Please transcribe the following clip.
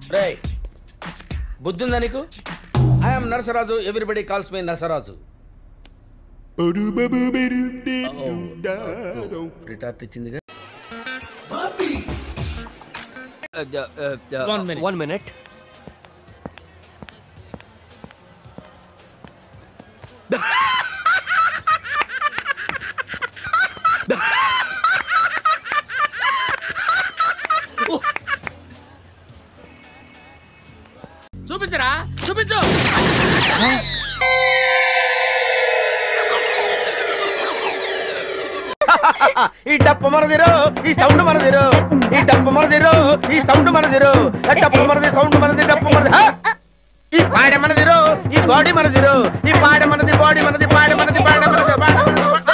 రే బుద్ధుందా నీకు I'm Narasaraju everybody calls me Narasaraju retort ఇచ్చిందిగా One minute. వన్ మినిట్ చూపించరా చూపించు ఈ డప్పు మనదిరు ఈ సౌండ్ మనదిరు ఈ డప్పు మనదిరు ఈ సౌండ్ మనదిరు డప్పు మనది సౌండ్ మనది డప్పు మనది హా! ఈ పాడ మనదిరు ఈ బాడీ మనదిరు ఈ పాడ మనది బాడీ మనది పాడ మనది పాడ మనది పాడ మనది